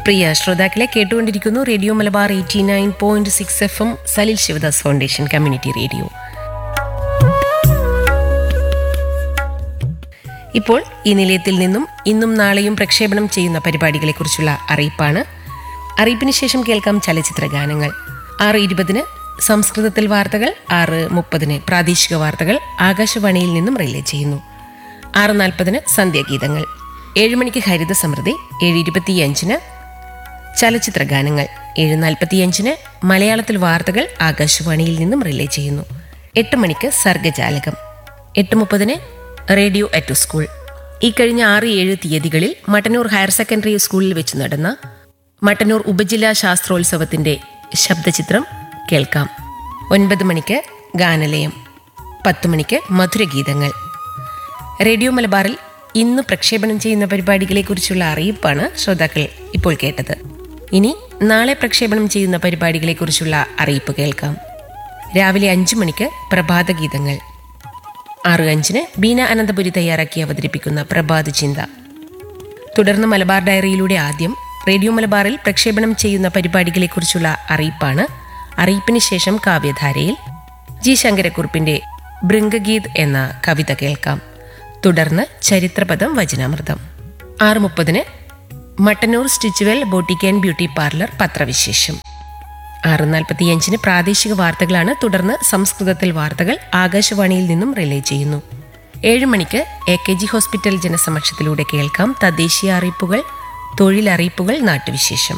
പ്രിയ ശ്രോതാക്കളെ കേട്ടുകൊണ്ടിരിക്കുന്നു radio Malabar eighty nine point six F M Salil Shivadas foundation community radio ഇപ്പോൾ ഈ നിലയത്തിൽ നിന്നും ഇന്നും നാളെയും പ്രക്ഷേപണം ചെയ്യുന്ന പരിപാടികളെക്കുറിച്ചുള്ള അറിയിപ്പാണ് അറിയിപ്പിന് ശേഷം കേൾക്കാം ചലച്ചിത്ര ഗാനങ്ങൾ ആറ് ഇരുപതിന് സംസ്കൃതത്തിൽ വാർത്തകൾ ആറ് മുപ്പതിന് പ്രാദേശിക വാർത്തകൾ ആകാശവാണിയിൽ നിന്നും റിലേ ചെയ്യുന്നു ആറ് നാൽപ്പതിന് സന്ധ്യാഗീതങ്ങൾ ഏഴ് മണിക്ക് ഹരിത സമൃദ്ധി ഏഴ് ഇരുപത്തിയഞ്ചിന് ചലച്ചിത്ര ഗാനങ്ങൾ ഏഴ് നാൽപ്പത്തിയഞ്ചിന് മലയാളത്തിൽ വാർത്തകൾ ആകാശവാണിയിൽ നിന്നും റിലേ ചെയ്യുന്നു എട്ട് മണിക്ക് സർഗജാലകം എട്ട് മുപ്പതിന് റേഡിയോ അറ്റ് സ്കൂൾ ഈ കഴിഞ്ഞ ആറ് ഏഴ് തീയതികളിൽ മട്ടന്നൂർ ഹയർ സെക്കൻഡറി സ്കൂളിൽ വെച്ച് നടന്ന മട്ടന്നൂർ ഉപജില്ലാ ശാസ്ത്രോത്സവത്തിന്റെ ശബ്ദചിത്രം കേൾക്കാം ഒൻപത് മണിക്ക് ഗാനലയം പത്ത് മണിക്ക് മധുരഗീതങ്ങൾ റേഡിയോ മലബാറിൽ ഇന്ന് പ്രക്ഷേപണം ചെയ്യുന്ന പരിപാടികളെക്കുറിച്ചുള്ള അറിയിപ്പാണ് ശ്രോതാക്കൾ ഇപ്പോൾ കേട്ടത് ഇനി നാളെ പ്രക്ഷേപണം ചെയ്യുന്ന പരിപാടികളെക്കുറിച്ചുള്ള അറിയിപ്പ് കേൾക്കാം രാവിലെ അഞ്ചു മണിക്ക് പ്രഭാത ഗീതങ്ങൾ ആറ് അഞ്ചിന് ബീന അനന്തപുരി തയ്യാറാക്കി അവതരിപ്പിക്കുന്ന പ്രഭാത ചിന്ത തുടർന്ന് മലബാർ ഡയറിയിലൂടെ ആദ്യം റേഡിയോ മലബാറിൽ പ്രക്ഷേപണം ചെയ്യുന്ന പരിപാടികളെക്കുറിച്ചുള്ള അറിയിപ്പാണ് അറിയിപ്പിന് ശേഷം കാവ്യധാരയിൽ ജി ശങ്കരക്കുറുപ്പിന്റെ ബൃംഗഗീത് എന്ന കവിത കേൾക്കാം തുടർന്ന് ചരിത്രപദം വചനാമൃതം ആറ് മുപ്പതിന് Mattannur Stitchual boutique and beauty parlour പത്രവിശേഷം ആറ് നാൽപ്പത്തിയഞ്ചിന് പ്രാദേശിക വാർത്തകളാണ് തുടർന്ന് സംസ്കൃതത്തിൽ വാർത്തകൾ ആകാശവാണിയിൽ നിന്നും റിലേ ചെയ്യുന്നു ഏഴ് മണിക്ക് എ കെ ജി ഹോസ്പിറ്റൽ ജനസമക്ഷത്തിലൂടെ കേൾക്കാം തദ്ദേശീയ അറിയിപ്പുകൾ തൊഴിലറിയിപ്പുകൾ നാട്ടുവിശേഷം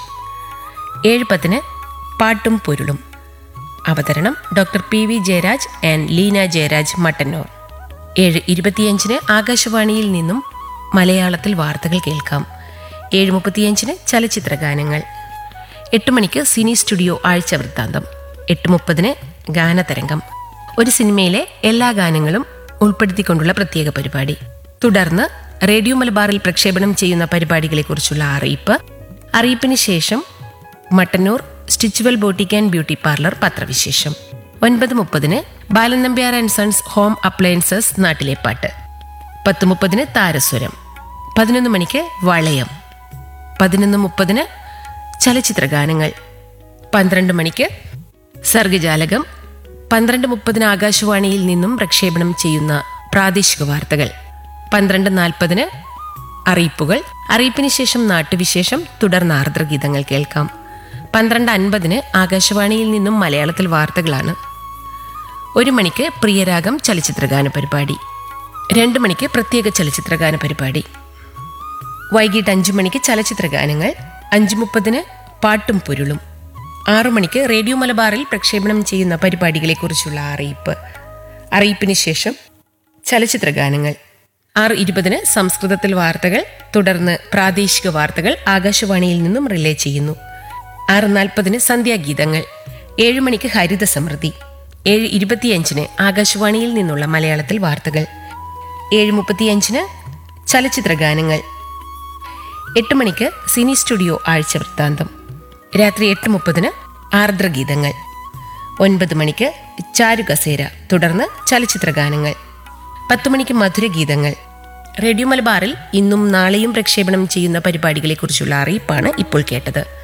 ഏഴ് പത്തിന് പാട്ടും പൊരുളും അവതരണം doctor P V Jayaraj and Leena Jayaraj Mattannur ഏഴ് ഇരുപത്തിയഞ്ചിന് ആകാശവാണിയിൽ നിന്നും മലയാളത്തിൽ വാർത്തകൾ കേൾക്കാം ഏഴ് മുപ്പത്തിയഞ്ചിന് ചലച്ചിത്ര ഗാനങ്ങൾ എട്ട് മണിക്ക് സിനി സ്റ്റുഡിയോ ആഴ്ച വൃത്താന്തം എട്ട് മുപ്പതിന് ഗാനതരംഗം ഒരു സിനിമയിലെ എല്ലാ ഗാനങ്ങളും ഉൾപ്പെടുത്തിക്കൊണ്ടുള്ള പ്രത്യേക പരിപാടി തുടർന്ന് റേഡിയോ മലബാറിൽ പ്രക്ഷേപണം ചെയ്യുന്ന പരിപാടികളെക്കുറിച്ചുള്ള അറിയിപ്പ് അറിയിപ്പിന് ശേഷം Mattannur Stitchual boutique and beauty parlour പത്രവിശേഷം ഒൻപത് മുപ്പതിന് Balan Nambiar and sons home appliances നാട്ടിലെ പാട്ട് പത്ത് മുപ്പതിന് താരസ്വരം പതിനൊന്ന് മണിക്ക് വളയം പതിനൊന്ന് മുപ്പതിന് ചലച്ചിത്ര ഗാനങ്ങൾ പന്ത്രണ്ട് മണിക്ക് സർഗജാലകം പന്ത്രണ്ട് മുപ്പതിന് ആകാശവാണിയിൽ നിന്നും പ്രക്ഷേപണം ചെയ്യുന്ന പ്രാദേശിക വാർത്തകൾ പന്ത്രണ്ട് നാൽപ്പതിന് അറിയിപ്പുകൾ അറിയിപ്പിന് ശേഷം നാട്ടുവിശേഷം തുടർന്ന് ആർദ്രഗീതങ്ങൾ കേൾക്കാം പന്ത്രണ്ട് അൻപതിന് ആകാശവാണിയിൽ നിന്നും മലയാളത്തിൽ വാർത്തകളാണ് ഒരു മണിക്ക് പ്രിയരാഗം ചലച്ചിത്രഗാന പരിപാടി രണ്ട് മണിക്ക് പ്രത്യേക ചലച്ചിത്രഗാന പരിപാടി വൈകിട്ട് അഞ്ചു മണിക്ക് ചലച്ചിത്ര ഗാനങ്ങൾ അഞ്ചു മുപ്പതിന് പാട്ടും പൊരുളും ആറു മണിക്ക് റേഡിയോ മലബാറിൽ പ്രക്ഷേപണം ചെയ്യുന്ന പരിപാടികളെക്കുറിച്ചുള്ള അറിയിപ്പ് അറിയിപ്പിന് ശേഷം ചലച്ചിത്ര ഗാനങ്ങൾ ആറ് ഇരുപതിന് സംസ്കൃതത്തിൽ വാർത്തകൾ തുടർന്ന് പ്രാദേശിക വാർത്തകൾ ആകാശവാണിയിൽ നിന്നും റിലേ ചെയ്യുന്നു ആറ് നാൽപ്പതിന് സന്ധ്യാഗീതങ്ങൾ ഏഴ് മണിക്ക് ഹരിത സമൃദ്ധി ഏഴ് ഇരുപത്തിയഞ്ചിന് ആകാശവാണിയിൽ നിന്നുള്ള മലയാളത്തിൽ വാർത്തകൾ ഏഴ് മുപ്പത്തിയഞ്ചിന് ചലച്ചിത്ര ഗാനങ്ങൾ എട്ട് മണിക്ക് സിനി സ്റ്റുഡിയോ ആഴ്ച വൃത്താന്തം രാത്രി എട്ട് മുപ്പതിന് ആർദ്രഗീതങ്ങൾ ഒൻപത് മണിക്ക് ചാരുകസേര തുടർന്ന് ചലച്ചിത്ര ഗാനങ്ങൾ പത്ത് മണിക്ക് മധുരഗീതങ്ങൾ റേഡിയോ മലബാറിൽ ഇന്നും നാളെയും പ്രക്ഷേപണം ചെയ്യുന്ന പരിപാടികളെക്കുറിച്ചുള്ള അറിയിപ്പാണ് ഇപ്പോൾ കേട്ടത്